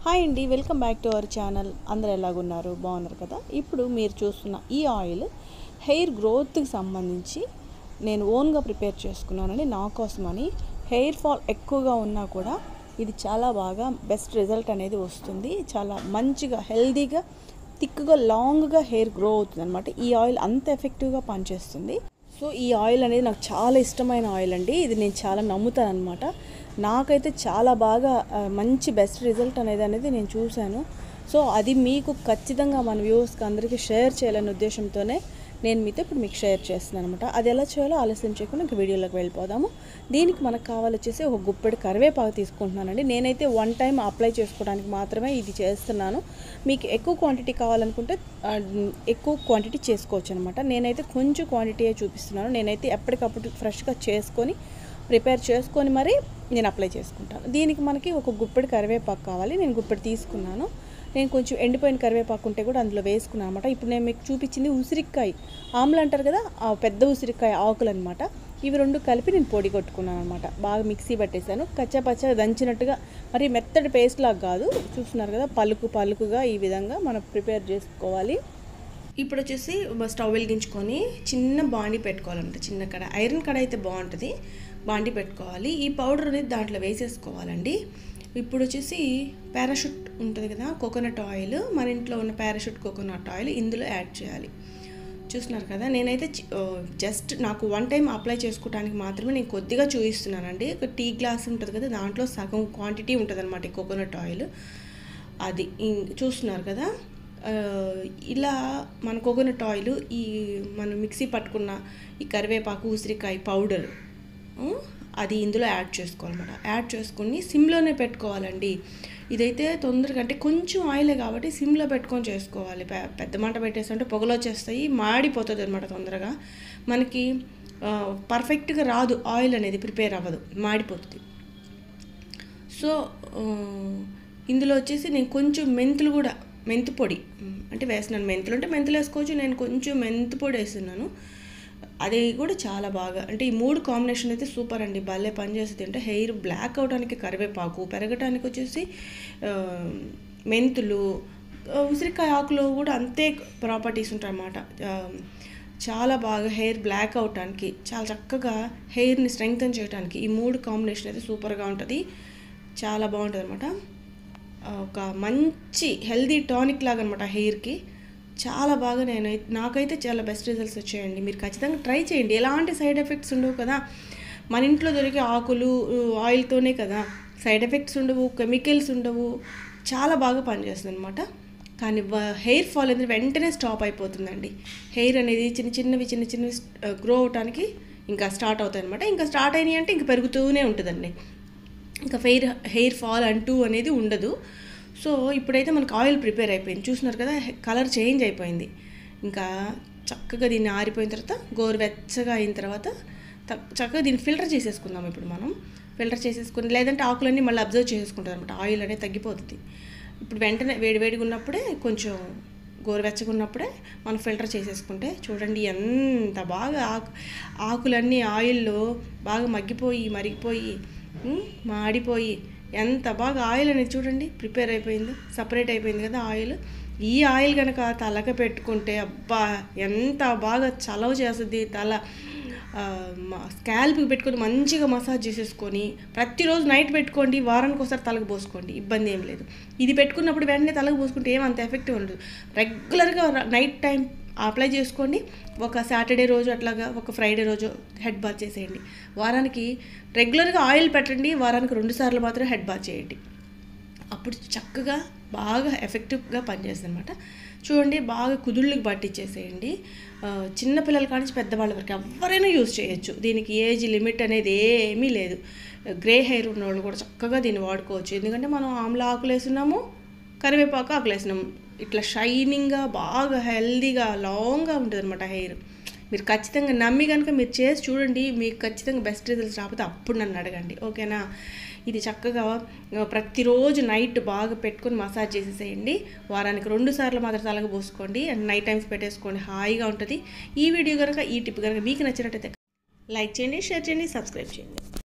hi అండి welcome back to our channel అందరు ఎలాగున్నారు బాగున్నారు కదా ఇప్పుడు మీరు చూస్తున్న ఈ ఆయిల్ హెయిర్ గ్రోత్కి సంబంధించి నేను ఓన్గా ప్రిపేర్ చేసుకున్నానండి నా కోసమని హెయిర్ ఫాల్ ఎక్కువగా ఉన్నా కూడా ఇది చాలా బాగా బెస్ట్ రిజల్ట్ అనేది వస్తుంది చాలా మంచిగా హెల్దీగా థిక్గా లాంగ్గా హెయిర్ గ్రో అవుతుంది అనమాట ఈ ఆయిల్ అంత ఎఫెక్టివ్గా పనిచేస్తుంది సో ఈ ఆయిల్ అనేది నాకు చాలా ఇష్టమైన ఆయిల్ అండి ఇది నేను చాలా నమ్ముతాను అనమాట నాకైతే చాలా బాగా ఆ, మంచి బెస్ట్ రిజల్ట్ అనేది అనేది నేను చూశాను సో అది మీకు ఖచ్చితంగా మన వ్యూవర్స్కి అందరికీ షేర్ చేయాలనే ఉద్దేశంతోనే నేను మీతో ఇప్పుడు మీకు షేర్ చేస్తున్నాను అనమాట అది ఎలా చేయాలో ఆలస్యం చేయకుండా ఇంక వీడియోలోకి వెళ్ళిపోదాము దీనికి మనకు కావాలి వచ్చేసి ఒక గుప్పెడు కరివేపాకు తీసుకుంటున్నానండి నేనైతే వన్ టైం అప్లై చేసుకోవడానికి మాత్రమే ఇది చేస్తున్నాను మీకు ఎక్కువ క్వాంటిటీ కావాలనుకుంటే ఆ, ఎక్కువ క్వాంటిటీ చేసుకోవచ్చు అనమాట నేనైతే కొంచెం క్వాంటిటీయే చూపిస్తున్నాను నేనైతే ఎప్పటికప్పుడు ఫ్రెష్గా చేసుకొని ప్రిపేర్ చేసుకొని మరి నేను అప్లై చేసుకుంటాను దీనికి మనకి ఒక గుప్పెడు కరివేపాకు కావాలి నేను గుప్పెడు తీసుకున్నాను నేను కొంచెం ఎండిపోయిన కరివేపాకు ఉంటే కూడా అందులో వేసుకున్నాను అనమాట ఇప్పుడు నేను మీకు చూపించింది ఉసిరికాయ ఆమ్లు అంటారు కదా ఆ పెద్ద ఉసిరికాయ ఆకులు అనమాట ఇవి రెండు కలిపి నేను పొడి కొట్టుకున్నాను అనమాట బాగా మిక్సీ పట్టేశాను కచ్చా పచ్చ దంచినట్టుగా మరి మెత్తటి పేస్ట్ లాగా కాదు చూస్తున్నారు కదా పలుకు పలుకుగా ఈ విధంగా మనం ప్రిపేర్ చేసుకోవాలి ఇప్పుడు వచ్చేసి స్టవ్ వెలిగించుకొని చిన్న బాండి పెట్టుకోవాలన్నమాట చిన్న కడ ఐరన్ కడ అయితే బాగుంటుంది బాండి పెట్టుకోవాలి ఈ పౌడర్ అనేది దాంట్లో వేసేసుకోవాలండి ఇప్పుడు వచ్చేసి పారాషూట్ ఉంటుంది కదా కోకోనట్ ఆయిల్ మన ఇంట్లో ఉన్న పారాషూట్ కోకోనట్ ఆయిల్ ఇందులో యాడ్ చేయాలి చూస్తున్నారు కదా నేనైతే చి- ఆ, జస్ట్ నాకు వన్ టైం అప్లై చేసుకోవడానికి మాత్రమే నేను కొద్దిగా చూపిస్తున్నానండి ఒక టీ గ్లాస్ ఉంటుంది కదా దాంట్లో సగం క్వాంటిటీ ఉంటుంది అనమాట ఈ కోకోనట్ ఆయిల్ అది ఇం- చూస్తున్నారు కదా ఆ, ఇలా మన కోకోనట్ ఆయిల్ ఈ మనం మిక్సీ పట్టుకున్న ఈ కరివేపాకు ఉసిరికాయ పౌడర్ ఉం, అది ఇందులో యాడ్ చేసుకోవాలన్నమాట యాడ్ చేసుకుని సిమ్లోనే పెట్టుకోవాలండి ఇదైతే తొందరగా అంటే కొంచెం ఆయిలే కాబట్టి సిమ్లో పెట్టుకొని చేసుకోవాలి పె- పెద్ద మంట పెట్టేస్తుంటే పొగలు వచ్చేస్తాయి మాడిపోతుంది అనమాట తొందరగా మనకి ఆ, పర్ఫెక్ట్గా రాదు ఆయిల్ అనేది ప్రిపేర్ అవ్వదు మాడిపోతుంది సో ఆ, ఇందులో వచ్చేసి నేను కొంచెం మెంతులు కూడా మెంతు పొడి ఉమ్, అంటే వేస్తున్నాను మెంతులు అంటే మెంతులు వేసుకోవచ్చు నేను కొంచెం మెంతు పొడి వేస్తున్నాను అది కూడా చాలా బాగా అంటే ఈ మూడు కాంబినేషన్ అయితే సూపర్ అండి భలే పనిచేస్తుంది అంటే హెయిర్ బ్లాక్ అవడానికి కరివేపాకు పెరగటానికి వచ్చేసి ఆ, మెంతులు ఆ, ఉసిరికాయ ఆకులో కూడా అంతే ప్రాపర్టీస్ ఉంటాయి అన్నమాట ఆ, చాలా బాగా హెయిర్ బ్లాక్ అవటానికి చాలా చక్కగా హెయిర్ని స్ట్రెంగ్తన్ చేయడానికి ఈ మూడు కాంబినేషన్ అయితే సూపర్గా ఉంటుంది చాలా బాగుంటుంది అనమాట ఒక మంచి హెల్దీ టానిక్ లాగా అనమాట హెయిర్కి చాలా బాగా నేను నాకైతే చాలా బెస్ట్ రిజల్ట్స్ వచ్చాయండి మీరు ఖచ్చితంగా ట్రై చేయండి ఎలాంటి సైడ్ ఎఫెక్ట్స్ ఉండవు కదా మన ఇంట్లో దొరికే ఆకులు ఆయిల్తోనే కదా సైడ్ ఎఫెక్ట్స్ ఉండవు కెమికల్స్ ఉండవు చాలా బాగా పనిచేస్తుంది అనమాట కానీ హెయిర్ ఫాల్ అనేది వెంటనే స్టాప్ అయిపోతుందండి హెయిర్ అనేది చిన్న చిన్నవి చిన్న చిన్నవి గ్రో అవటానికి ఇంకా స్టార్ట్ అవుతాయి అనమాట ఇంకా స్టార్ట్ అయినాయి అంటే ఇంకా పెరుగుతూనే ఉంటుందండి ఇంకా ఫెయిర్ హెయిర్ ఫాల్ అంటూ అనేది ఉండదు సో ఇప్పుడైతే మనకు ఆయిల్ ప్రిపేర్ అయిపోయింది చూస్తున్నారు కదా కలర్ చేంజ్ అయిపోయింది ఇంకా చక్కగా దీన్ని ఆరిపోయిన తర్వాత గోరువెచ్చగా అయిన తర్వాత త- చక్కగా దీన్ని ఫిల్టర్ చేసేసుకుందాం ఇప్పుడు మనం ఫిల్టర్ చేసేసుకుని లేదంటే ఆకులన్నీ మళ్ళీ అబ్జర్వ్ చేసేసుకుంటుంది అనమాట ఆయిల్ అనేది తగ్గిపోతుంది ఇప్పుడు వెంటనే వేడి వేడిగా ఉన్నప్పుడే కొంచెం గోరువెచ్చగా ఉన్నప్పుడే మనం ఫిల్టర్ చేసేసుకుంటే చూడండి ఎంత బాగా ఆకు ఆకులన్నీ ఆయిల్లో బాగా మగ్గిపోయి మరిగిపోయి ఉమ్, మాడిపోయి ఎంత బాగా ఆయిల్ అనేది చూడండి ప్రిపేర్ అయిపోయింది సపరేట్ అయిపోయింది కదా ఆయిల్ ఈ ఆయిల్ కనుక తలక పెట్టుకుంటే అబ్బా ఎంత బాగా చలవ చేస్తుంది తల స్కాల్ప్కి పెట్టుకొని మంచిగా మసాజ్ చేసేసుకొని ప్రతిరోజు నైట్ పెట్టుకోండి వారానికి ఒకసారి తలకు పోసుకోండి ఇబ్బంది ఏం లేదు ఇది పెట్టుకున్నప్పుడు వెంటనే తలకు పోసుకుంటే ఏమంత ఎఫెక్టివ్ ఉండదు రెగ్యులర్గా నైట్ టైం అప్లై చేసుకోండి ఒక సాటర్డే రోజు అట్లాగా ఒక ఫ్రైడే రోజు హెడ్ బాత్ చేసేయండి వారానికి రెగ్యులర్గా ఆయిల్ పెట్టండి వారానికి రెండు సార్లు మాత్రం హెడ్ బాత్ చేయండి అప్పుడు చక్కగా బాగా ఎఫెక్టివ్గా పనిచేస్తుంది అనమాట చూడండి బాగా కుదుళ్ళకి పట్టించేసేయండి ఆ, చిన్న పిల్లల కానించి పెద్దవాళ్ళ వరకు ఎవరైనా యూజ్ చేయొచ్చు దీనికి ఏజ్ లిమిట్ అనేది ఏమీ లేదు గ్రే హెయిర్ ఉన్న వాళ్ళు కూడా చక్కగా దీన్ని వాడుకోవచ్చు ఎందుకంటే మనం ఆమ్ల ఆకులు వేస్తున్నాము కరివేపాకు ఆకులు వేసినాము ఇట్లా షైనింగ్గా బాగా హెల్దీగా లాంగ్గా ఉంటుంది అనమాట హెయిర్ మీరు ఖచ్చితంగా నమ్మి కనుక మీరు చేసి చూడండి మీకు ఖచ్చితంగా బెస్ట్ రిజల్ట్స్ రాకపోతే అప్పుడు నన్ను అడగండి ఓకేనా ఇది చక్కగా ఆ, ప్రతిరోజు నైట్ బాగా పెట్టుకొని మసాజ్ చేసేసేయండి వారానికి రెండు సార్లు మాత్రం తలగ పోసుకోండి అండ్ నైట్ టైమ్స్ పెట్టేసుకోండి హాయిగా ఉంటుంది ఈ వీడియో కనుక ఈ టిప్ కనుక మీకు నచ్చినట్టయితే లైక్ చేయండి షేర్ చేయండి సబ్స్క్రైబ్ చేయండి